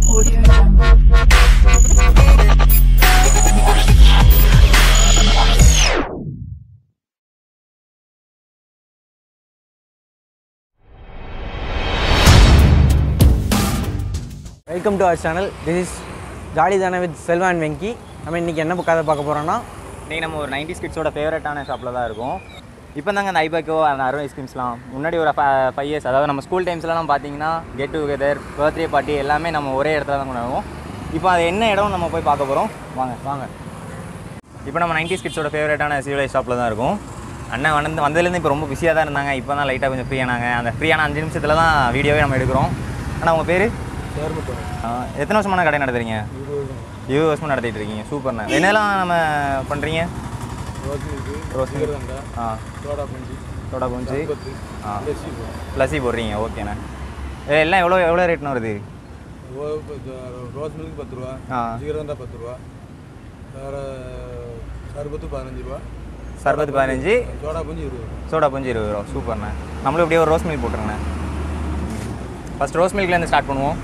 Welcome to our channel this is jolly தானே with Selvan Venky நம்ம இன்றைக்கி என்ன கதை பார்க்க போகிறோன்னா இன்றைக்கி நம்ம ஒரு நைன்டி கிட்ஸோட ஃபேவரட்டான ஷாப்பில் தான் இருக்கும் இப்போ தாங்க அந்த ஐபேக்கோ அந்த அருண் ஐஸ்கிரீம்ஸ்லாம் முன்னாடி ஒரு ஃபைவ் இயர்ஸ் அதாவது நம்ம ஸ்கூல் டைம்ஸ்லாம் பார்த்தீங்கன்னா கெட் டுகெதர் பர்த்டே பார்ட்டி எல்லாமே நம்ம ஒரே இடத்துல தான் கொண்டாடுவோம் இப்போ அது என்ன இடம் நம்ம போய் பார்க்க போகிறோம் வாங்க வாங்க இப்போ நம்ம நைன்டி கிட்ஸோட ஃபேவரட்டான சிவிலைஸ் ஷாப்பில் தான் இருக்கும் அண்ணன் வந்து வந்ததுலேருந்து இப்போ ரொம்ப பிஸியாக தான் இருந்தாங்க இப்போ தான் லைட்டாக கொஞ்சம் ஃப்ரீயானாங்க அந்த ஃப்ரீயான அஞ்சு நிமிஷத்தில் தான் வீடியோவே நம்ம எடுக்கிறோம் ஆனால் உங்கள் பேர் எத்தனை வருஷமான கடை நடத்துறீங்க இருபது வருஷமாக நடத்திட்டு இருக்கீங்க சூப்பர்ண்ணே என்னெல்லாம் நம்ம பண்ணுறீங்க ரோஸ் மில்க் ஆ சோடா பஞ்சி ஆ ப்ளஸி போடுறீங்க ஓகேண்ணே இது எல்லாம் எவ்வளோ எவ்வளோ ரேட்னு வருது ரோஸ் மில்க் பத்து ரூபா ஆ ஜீரகந்தா பத்து ரூபா வேறு சர்பத்து பதினஞ்சு ரூபா சர்பத் பதினஞ்சு சோடா பஞ்சு இருபது ரூபா சோடா பஞ்சு இருபது ரூபா சூப்பர்ண்ணே நம்மளும் இப்படியே ஒரு ரோஸ் மில்க் போட்டுருங்கண்ணே ஃபஸ்ட் ரோஸ் மில்க்லேருந்து ஸ்டார்ட் பண்ணுவோம்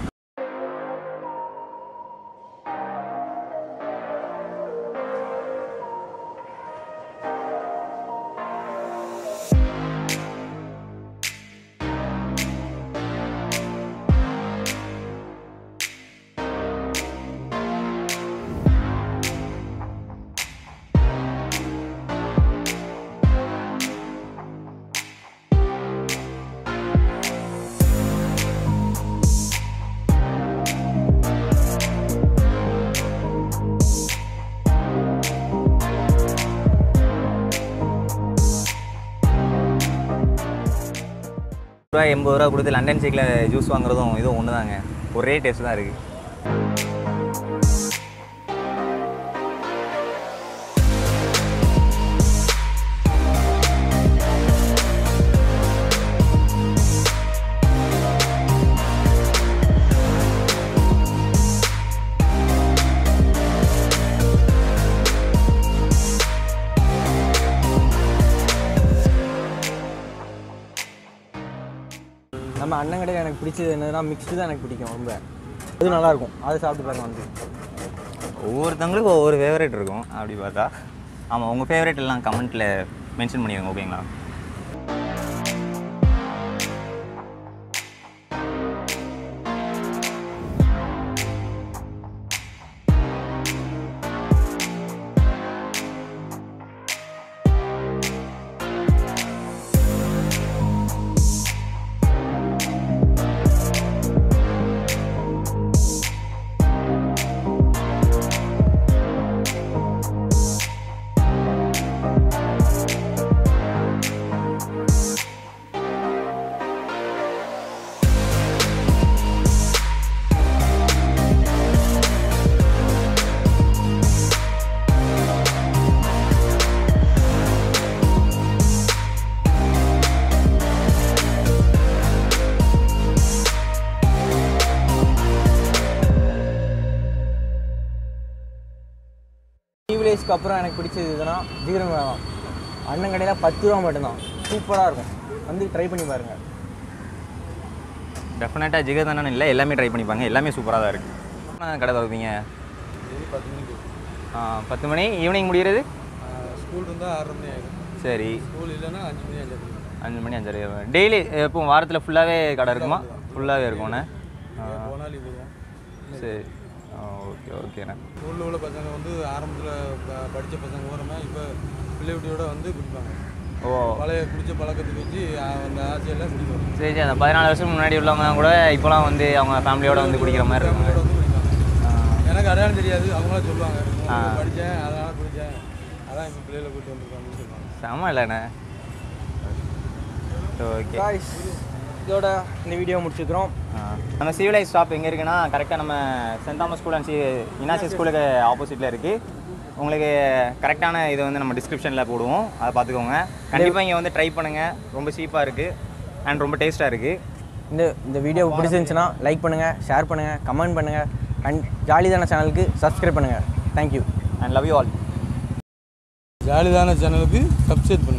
ரூபா எண்பது ரூபா கொடுத்து லண்டன் ஷேக்கில் ஜூஸ் வாங்குறதும் இதுவும் ஒன்று தாங்க ஒரே டேஸ்ட் தான் இருக்குது நம்ம அண்ணன் கடையில் எனக்கு பிடிச்சது என்னதுன்னா மிக்ஸ்டு தான் எனக்கு பிடிக்கும் ரொம்ப அது நல்லாயிருக்கும் அதை சாப்பிட்டு பாருங்க வந்து ஒவ்வொருத்தவங்களுக்கும் ஒவ்வொரு ஃபேவரட் இருக்கும் அப்படி பார்த்தா ஆமாம் உங்கள் ஃபேவரட் எல்லாம் கமெண்ட்டில் மென்ஷன் பண்ணிடுங்க ஓகேங்களா டிவிலேஸ்க்கு அப்புறம் எனக்கு பிடிச்சது இதுனா ஜீரகம் வேகம் அண்ணன் கடையில் பத்து ரூபா மட்டும்தான் சூப்பராக இருக்கும் வந்து ட்ரை பண்ணி பாருங்கள் டெஃபினட்டாக ஜிகர்தானு இல்லை எல்லாமே ட்ரை பண்ணிப்பாங்க எல்லாமே சூப்பராக தான் இருக்குது கடை திறப்பீங்க டெய்லி பத்து மணிக்கு ஆ, பத்து மணி ஈவினிங் முடிகிறது ஸ்கூல் இருந்தால் ஆறரை மணி ஆயிடும் சரி ஸ்கூல் இல்லைன்னா அஞ்சு மணி அஞ்சு மணி அஞ்சு மணி அஞ்சரை டெய்லி எப்போ வாரத்தில் ஃபுல்லாகவே கடை இருக்குமா ஃபுல்லாகவே இருக்கும்ண்ணே போனால் இது தான் சரி ஓகே ஓகேண்ணே ஸ்கூலில் உள்ள பசங்க வந்து ஆரம்பத்தில் படித்த பசங்க பூரமே இப்போ பிள்ளைவிட்டியோட வந்து குடிப்பாங்க ஓ பழைய குடிச்ச பழக்கத்துக்கு வச்சு அஹ், அந்த ஆசையெல்லாம் குடிப்பாங்க சரி சரி அந்த பதினாலு வருஷம் முன்னாடி உள்ளவங்க கூட இப்போலாம் வந்து அவங்க ஃபேமிலியோட வந்து குடிக்கிற மாதிரி கூட இருக்குங்க வந்து குடிப்பாங்க எனக்கு அடையாளம் தெரியாது அவங்களா சொல்லுவாங்க ஆ. படித்தேன் அதனால் குடித்தேன் அதான் இப்போ பிள்ளைகளை கூப்பிட்டு வந்திருக்காங்கன்னு சொல்லுவாங்க செம்ம இல்லைண்ணே ஓகே காய்ஸ் இதோட இந்த வீடியோ முடிச்சுக்கிறோம் நம்ம சிவிலைஸ் ஷாப் எங்கே இருக்குன்னா கரெக்டாக நம்ம சென்ட் தாமஸ் ஸ்கூல் அண்ட் சி இனாசி ஸ்கூலுக்கு ஆப்போசிட்டில் இருக்குது உங்களுக்கு கரெக்டான இது வந்து நம்ம டிஸ்கிரிப்ஷனில் போடுவோம் அதை பார்த்துக்கோங்க கண்டிப்பாக இங்கே வந்து ட்ரை பண்ணுங்கள் ரொம்ப சீப்பாக இருக்குது அண்ட் ரொம்ப டேஸ்ட்டாக இருக்குது இந்த இந்த வீடியோ பிடிச்சிருந்துச்சுன்னா லைக் பண்ணுங்கள் ஷேர் பண்ணுங்கள் கமெண்ட் பண்ணுங்கள் அண்ட் ஜாலிதான சேனலுக்கு சப்ஸ்கிரைப் பண்ணுங்கள் thank you and love you all ஜாலிதான சேனலுக்கு சப்ஸ்கிரைப் பண்ணுங்க